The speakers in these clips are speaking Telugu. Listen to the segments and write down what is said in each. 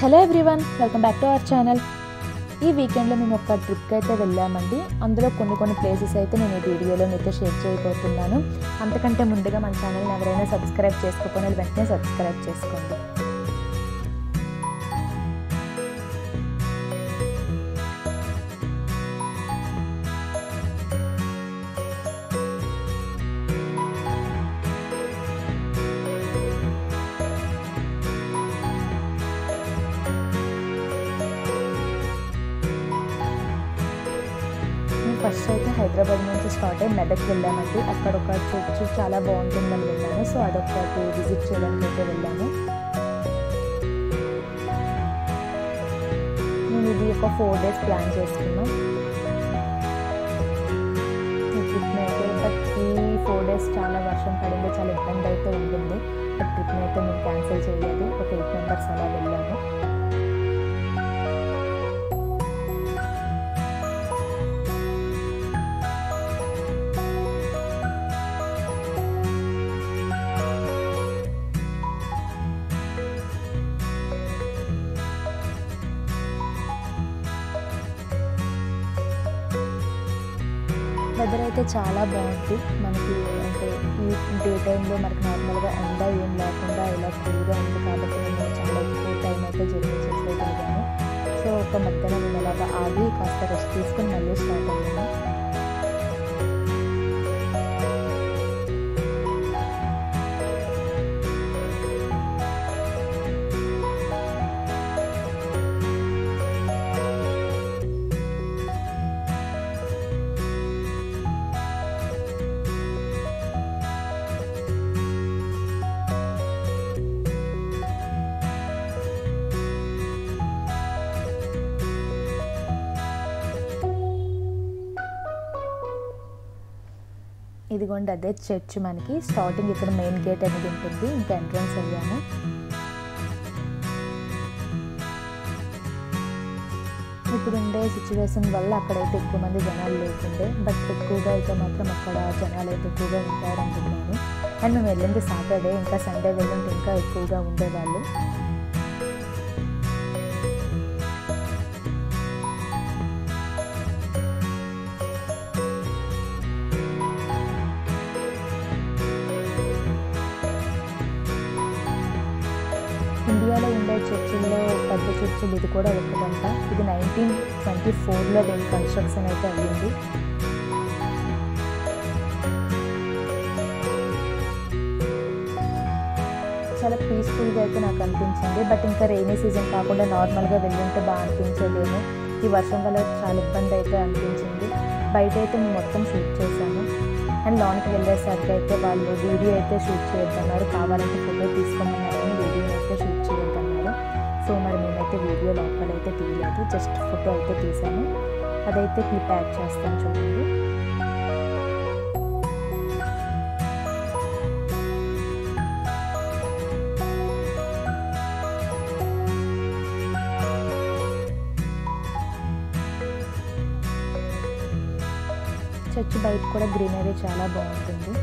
hello everyone welcome back to our channel ఈ వీకెండ్లో మేము ఒక ట్రిప్కి అయితే వెళ్ళామండి అందులో కొన్ని కొన్ని ప్లేసెస్ అయితే నేను ఈ వీడియోలో మీతో షేర్ చేయబోతున్నాను అంతకంటే ముందుగా మన ఛానల్ని ఎవరైనా సబ్స్క్రైబ్ చేసుకోకపోయినా వెంటనే సబ్స్క్రైబ్ చేసుకోండి మేము ఫస్ట్ అయితే హైదరాబాద్ నుంచి స్టార్ట్ అయ్యి మెదక్ వెళ్ళామండి అక్కడ ఒక చర్చ్ చాలా బాగుంటుందని వెళ్ళాను సో అదొకటి విజిట్ చేయడానికి అయితే వెళ్ళాము మేము ఇది ఒక ఫోర్ డేస్ ప్లాన్ చేసుకున్నాం ఈ ట్రిప్ని అయితే బట్ ఈ ఫోర్ డేస్ చాలా వర్షం పడింది చాలా ఇబ్బంది అయితే ఉంటుంది బట్ ట్రిప్ని అయితే మేము క్యాన్సిల్ చేయలేదు ఒక ఎయిట్ మెంబర్స్ అలా వెళ్ళాము వెదర్ అయితే చాలా బాగుంది మనకి అంటే ఈ డే టైంలో మనకి నార్మల్గా ఎండ ఏం లేకుండా ఇలా కూల్గా ఉంది కాబట్టి మేము చాలా ఎక్కువ టైం అయితే జర్నీ చేసేయగలిగాము సో ఒక మధ్యాహ్నం మేము ఇలాగా ఆగి కాస్త రెస్ట్ తీసుకొని మళ్ళీ స్టార్ట్ అయ్యాము ఇదిగోండి అదే చర్చ్ మనకి స్టార్టింగ్ ఇక్కడ మెయిన్ గేట్ అనేది ఉంటుంది ఇంకా ఎంట్రన్స్ అయ్యాము ఇప్పుడు ఉండే సిచ్యువేషన్ వల్ల అక్కడైతే ఎక్కువ మంది జనాలు లేకుండే బట్ ఎక్కువగా అయితే మాత్రం అక్కడ జనాలు అయితే ఎక్కువగా ఉంటారనుకున్నాను అండ్ మేము వెళ్ళింది సాటర్డే ఇంకా సండే వెళ్ళింటే ఇంకా ఎక్కువగా ఉండేవాళ్ళు ఇండియాలో ఉండే చర్చిల్లో పెద్ద చర్చిలు ఇది కూడా ఒకటంట ఇది నైన్టీన్ ట్వంటీ ఫోర్లో దీని కన్స్ట్రక్షన్ అయితే అయ్యింది చాలా పీస్ఫుల్గా అయితే నాకు అనిపించింది బట్ ఇంకా రైనీ సీజన్ కాకుండా నార్మల్గా వెళ్ళుంటే బాగా అనిపించలేము ఈ వర్షం వల్ల చాలా ఇబ్బంది అయితే అనిపించింది బయట అయితే మేము మొత్తం షూట్ చేశాము అండ్ లాన్కి వెళ్ళేసరికి అయితే వాళ్ళు వీడియో అయితే షూట్ చేయొద్దన్నారు కావాలంటే ఫోటో తీసుకోమన్నారు కానీ వీడియో అయితే షూట్ చేయొద్దన్నారు సో మరి మేమైతే వీడియో లోపలైతే తీయలేదు జస్ట్ ఫోటో అయితే తీసాము అదైతే క్లిప్ యాడ్ చేస్తాను చూడండి చర్చ్ బయట కూడా గ్రీనరీ చాలా బాగుంటుంది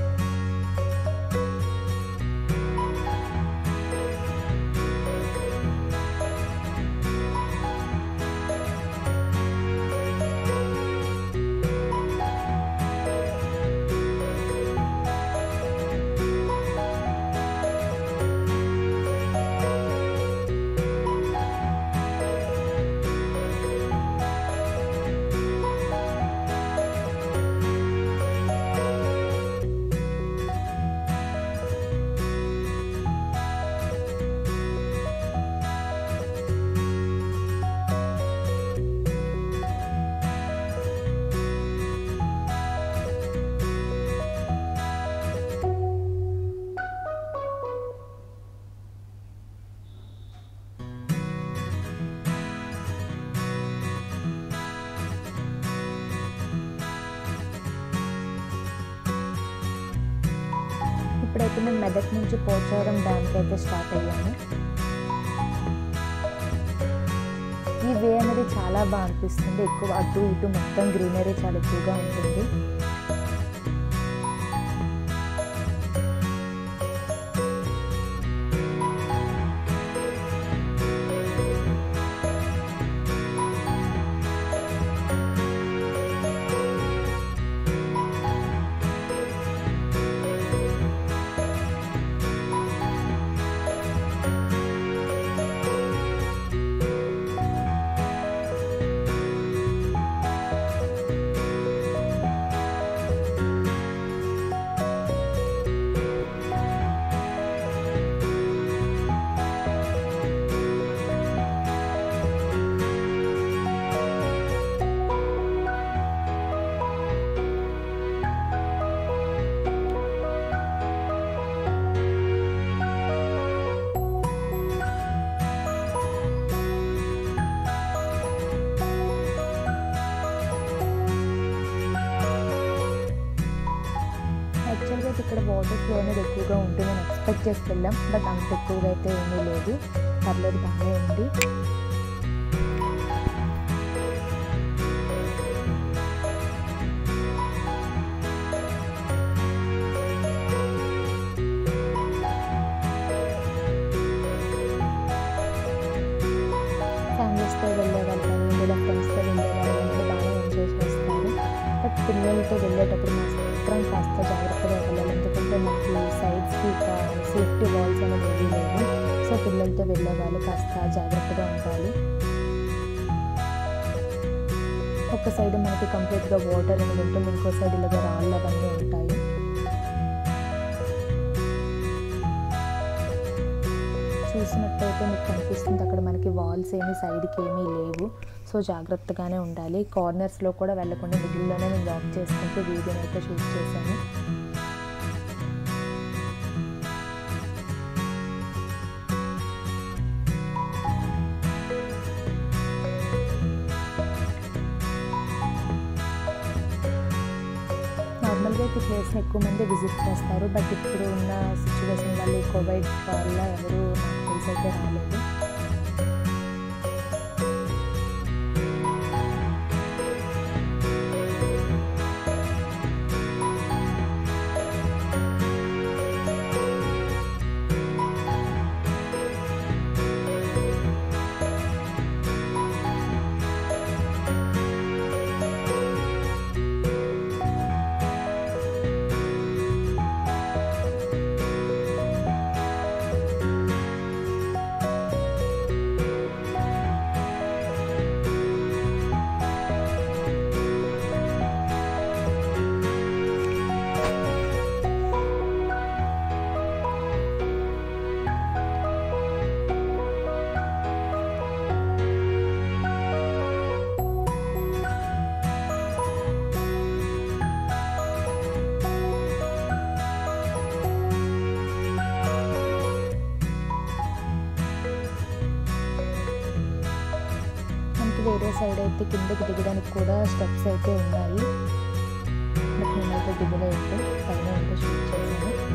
ఇప్పుడైతే మేము మెదక్ నుంచి పోచారం డ్యామ్కి అయితే స్టార్ట్ అయ్యాము ఈ వే అనేది చాలా బాగా అనిపిస్తుంది ఎక్కువ అటు ఇటు మొత్తం గ్రీనరీ చాలా ఎక్కువగా ఉంటుంది వాటర్ ఫ్లో అనేది ఎక్కువగా ఉంటుంది నేను ఎక్స్పెక్ట్ చేసి వెళ్ళాం బట్ అంత ఎక్కువగా అయితే ఏమీ లేదు పర్లేదు బాగానే ఉంది ఫ్యామిలీస్తో వెళ్ళే వాళ్ళు కానీ ఇందులో ఫ్రెండ్స్తో వెళ్ళే వాళ్ళు కానీ బాగా ఎంజాయ్ చేస్తారు బట్ పిల్లలతో వెళ్ళేటప్పుడు మాత్రం కాస్త జాగ్రత్తగా వెళ్ళాలి ఎందుకంటే మనకి సైడ్స్కి సేఫ్టీ వాల్స్ అనేది ఏమీ లేవు సో పిల్లలతో వెళ్ళే వాళ్ళు కాస్త జాగ్రత్తగా ఉండాలి ఒక సైడ్ మనకి కంప్లీట్గా వాటర్ అనేది ఉంటుంది ఇంకో సైడ్ ఇలాగ రాళ్ళు అవన్నీ ఉంటాయి చూసినట్టయితే మీకు కనిపిస్తుంది అక్కడ మనకి వాల్స్ ఏమి సైడ్కి ఏమీ లేవు సో జాగ్రత్తగానే ఉండాలి కార్నర్స్లో కూడా వెళ్ళకుండా మిడిల్లోనే నేను వాక్ చేసుకుంటూ వీడియోని అయితే షూట్ చేశాను నార్మల్గా ఈ ప్లేస్ని ఎక్కువ మంది విజిట్ చేస్తారు బట్ ఇప్పుడు ఉన్న సిచ్యువేషన్ వల్ల ఈ కోవిడ్ వల్ల ఎవరు నాకు తెలిసి అయితే రాలేదు మనకి వేరే సైడ్ అయితే కిందకి దిగడానికి కూడా స్టెప్స్ అయితే ఉన్నాయి బట్ నేనైతే దిగలేదు పైన అయితే షూట్ చేశాను